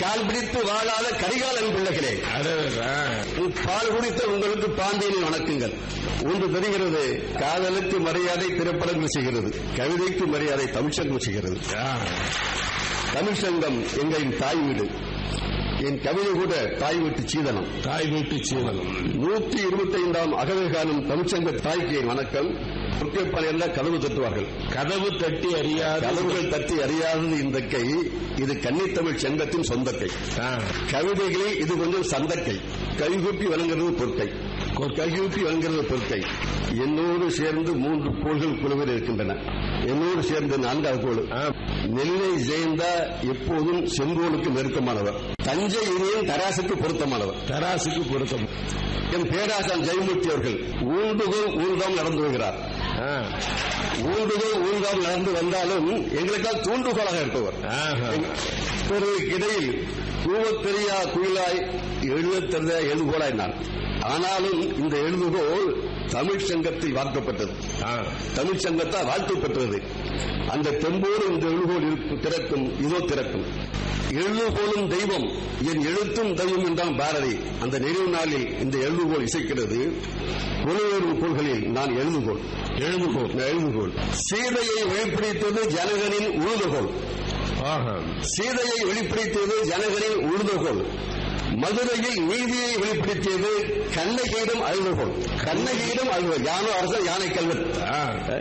கால் பிடித்து வாழாத கரிகாலன் பிள்ளைகளே அடடா. பால் குடித்த உங்களுக்கு பாண்டியனை வணக்கங்கள் ஒன்று தெரிகிறது காதலுக்கு மரியாதை திரைப்படங்கள் செய்கிறது கவிதைக்கு மரியாதை தமிழ்ச்சங்கம் செய்கிறது ஆ. தமிழ்ச்சங்கம் எங்களின் தாய் வீடு என் கவிதை கூட தாய் வீட்டு சீதனம் தாய் வீட்டு சீதனம் நூத்தி இருபத்தி ஐந்தாம் அகவை காணும் தமிழ்ச்சங்க தாய்க்கு என் வணக்கம் எல்லாம் கதவு தட்டுவார்கள் கதவு தட்டி அறியாத கதவுகள் தட்டி அறியாதது இந்த கை இது கன்னித்தமிழ் சங்கத்தின் சொந்த கை ஆ. கவிதைகளில் இது கொஞ்சம் சந்தக்கை கைகூப்பி வழங்குறது பொற்கை கைகூப்பி வழங்குறது பொற்கை என்னோடு சேர்ந்து மூன்று கோள்கள் குழுவில் இருக்கின்றன என்னோடு சேர்ந்து நான்காவது கோள் ஆ. நெல்லை ஜெயந்தா எப்போதும் செங்கோலுக்கு நெருக்கமானவர் தஞ்சை இனியன் தராசுக்கு பொருத்தமானவர் தராசுக்கு பொருத்தம் என் பேராசான் ஜெயமூர்த்தி அவர்கள் ஊண்டுகோல் ஊர்காம் நடந்து வருகிறார் ஆ. ஊண்டுகோல் ஊர்காம் நடந்து வந்தாலும் எங்களுக்கால் தூண்டுகோலாக இருப்பவர் ஆஹா. பிறருக்கு இடையில் கூவத் தெரியா குயிலாய் எழுதத் தெரிந்த எழுதுகோலாய் நான் ஆனாலும் இந்த எழுதுகோல் தமிழ் சங்கத்தில் வார்க்கப்பட்டது ஆ. தமிழ் சங்கத்தால் வாழ்த்து பெற்றது அந்த தெம்போடு இந்த எழுதுகோல் இருக்கு- திறக்கும் இதோ திறக்கும் எழுதுகோலும் தெய்வம் என் எழுத்தும் தெய்வம் என்றான் பாரதி அந்த நினைவு நாளில் இந்த எழுதுகோல் இசைக்கிறது புலவரும் கோள்களில் நான் எழுதுகோல் எழுதுகோல் நான் எழுதுகோல் சீதையை வெளிப்படுத்தது ஜனகனின் உழுதுகோல் ஆஹா. சீதையை வெளிப்படுத்தியது ஜனகனின் உழுதுகோல் மதுரையில் நீதியை வெளிப்படுத்தியது கண்ணகியிடம் அழுதுகோல் கண்ணகியிடம் அழுதுகோல் யானோ அரசர் யானை கல்வன் ஆ.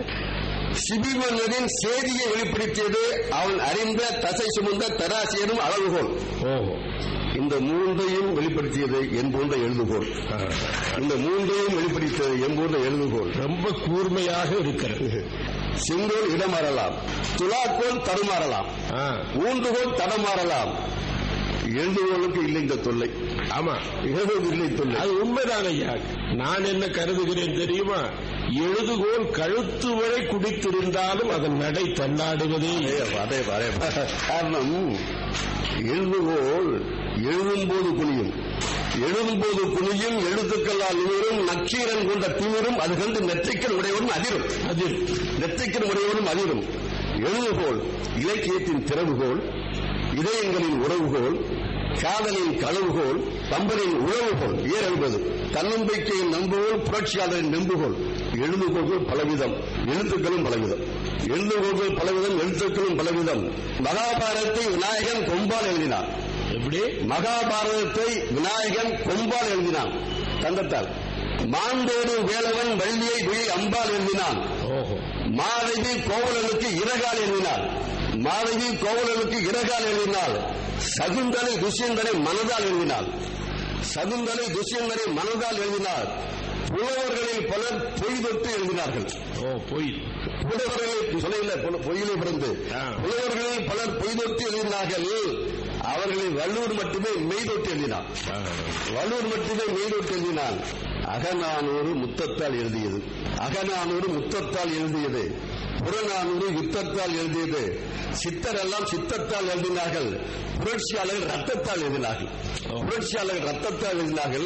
சிபிமன்னரின் சேதியை வெளிப்படுத்தியது அவன் அறிந்த தசை சுமந்த தராசியரும் அளவுகோல் ஓஹோ இந்த மூன்றையும் வெளிப்படுத்தியது என் போன்ற எழுதுகோல் ஆ. இந்த மூன்றையும் வெளிப்படுத்தியது என் போன்ற எழுதுகோல் ரொம்ப கூர்மையாக இருக்கிறது செங்கோல் இடமாறலாம் துலாக்கோல் தடுமாறலாம் ஆ. ஊன்றுகோல் தடமாறலாம் எழுதுகோலுக்கு இல்லை இந்த தொல்லை ஆமா எழுதுவது இல்லை தொல்லை அது உண்மைதான் ஐயா நான் என்ன கருதுகிறேன் தெரியுமா எழுதுகோல் கழுத்து வரை குடித்திருந்தாலும் அதன் நடை தள்ளாடுவதே இல்லை. அதே அதே அதே காரணம் எழுதுகோல் எழுதும்போது குனியும் எழுதும்போது குனியும் எழுத்துக்களால் நிமிரும் நக்கீரன் கொண்ட திமிரும் அது கண்டு நெற்றிக்கல் உடையவரும் அதிரும் அதில் நெற்றிக்கல் உடையவரும் அதிரும் எழுதுகோல் இலக்கியத்தின் திறவுகோல் இதயங்களின் உறவுகோல் காதலின் களவுகோல் தம்பரின் உழவுகோல் ஏர் என்பது தன்னம்பிக்கையின் நம்புகோல் புரட்சியாளரின் நம்புகோல் எழுதுகோள்கள் பலவிதம் எழுத்துக்களும் பலவிதம் எழுதுகோள்கள் பலவிதம் எழுத்துக்களும் பலவிதம் மகாபாரதத்தை விநாயகன் கொம்பால் எழுதினார் எப்படி மகாபாரதத்தை விநாயகன் கொம்பால் எழுதினான் தந்தத்தால் மாண்டோடு வேலவன் வள்ளியை விழி அம்பால் எழுதினான் ஓஹோ மாதவி கோவலனுக்கு இரகால் எழுதினாள் மாதவி கோவலனுக்கு இரகால் எழுதினாள் சகுந்தலை துஷ்யந்தனை மனதால் எழுதினாள் சகுந்தலை துஷ்யந்தனை மனதால் எழுதினாள் புலவர்களில் பலர் பொய் தொட்டு எழுதினார்கள் ஓ பொய் புலவர்களில் சொல்ல பொய்யிலே பிறந்து ஆ. புலவர்களில் பலர் பொய் தொட்டு எழுதினார்கள் அவர்களில் வள்ளூர் மட்டுமே மெய் தொட்டு எழுதினார் ஆ. வள்ளூர் மட்டுமே மெய்தொட்டு எழுதினான் அகநானூறு முத்தத்தால் எழுதியது அகநானூறு முத்தத்தால் எழுதியது புறநானூறு யுத்தத்தால் எழுதியது சித்தர் எல்லாம் சித்தத்தால் எழுதினார்கள் புரட்சியாளர்கள் ரத்தத்தால் எழுதினார்கள் புரட்சியாளர்கள் ரத்தத்தால் எழுதினார்கள்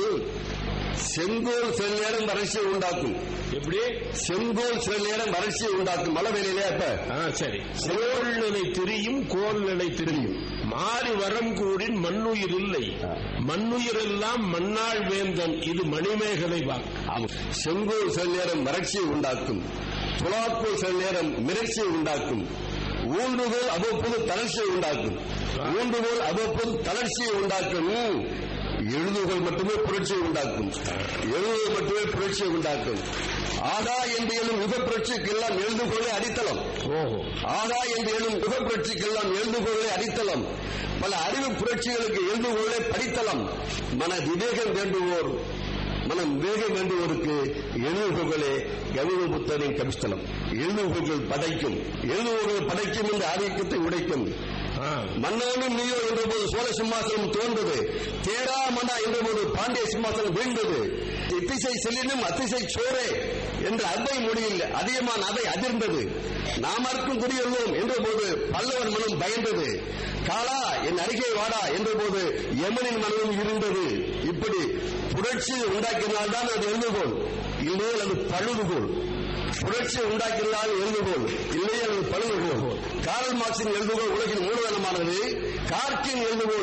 செங்கோல் சில நேரம் வறட்சியை உண்டாக்கும் எப்படி செங்கோல் சில நேரம் வறட்சியை உண்டாக்கும் மழை வேலையிலே அப்ப ஆ சரி கோல் நிலை திரியும் கோல் நிலை திரியும் மாறி வரம் கூடின் மண்ணுயிர் இல்லை மண்ணுயிர் எல்லாம் மண்ணாள் வேந்தன் இது மணிமேகலை வாக்கு ஆமாம். செங்கோல் சில நேரம் வறட்சியை உண்டாக்கும் துலாக்கோல் சில நேரம் மிரட்சியை உண்டாக்கும் ஊன்றுகோல் அவ்வப்போது தளர்ச்சியை உண்டாக்கும் ஊன்றுகோல் அவ்வப்போது தளர்ச்சியை உண்டாக்கும் எழுதுகோல் மட்டுமே புரட்சியை உண்டாக்கும் எழுதுகோல் மட்டுமே புரட்சியை உண்டாக்கும் ஆகா என்று எழும் யுக புரட்சிக்கெல்லாம் எழுதுகோலை அடித்தளம் ஓஹோ ஆகா என்று எழும் யுக புரட்சிக்கெல்லாம் எழுதுகோலை அடித்தளம் பல அறிவு புரட்சிகளுக்கு எழுதுகோலை படித்தளம் மன விவேகம் வேண்டுவோர் மனம் விவேகம் வேண்டுவோருக்கு எழுதுகோகளே கவித புத்தரின் கவிஸ்தலம் எழுதுகோள்கள் படைக்கும் எழுதுகோள்கள் படைக்கும் என்ற ஆதிக்கத்தை உடைக்கும் ஆ மன்னனும் நீயோ என்றபோது சோழ சிம்மாசனம் தோன்றது தேரா மன்னா என்றபோது பாண்டிய சிம்மாசனம் வீழ்ந்தது இத்திசை செல்லினும் அத்திசை சோரே என்ற அவ்வை மொழியில் அதிகமான அதை அதிர்ந்தது நாமர்க்கும் குடியுள்ளோம் என்றபோது பல்லவர் மனம் பயந்தது காலா என் அருகே வாடா என்றபோது யமனின் மனமும் இருந்தது இப்படி புரட்சி உண்டாக்கினால்தான் அது எழுதுகோள் இல்லையே அது பழுதுகோள் புரட்சி உண்டாக்கினால் எழுதுகோள் இல்லையே அது பழுதுகோள் காரல் மார்க்சின் எழுதுகோள் உலகின் மூலதனமானது கார்க்கின் எழுதுகோள்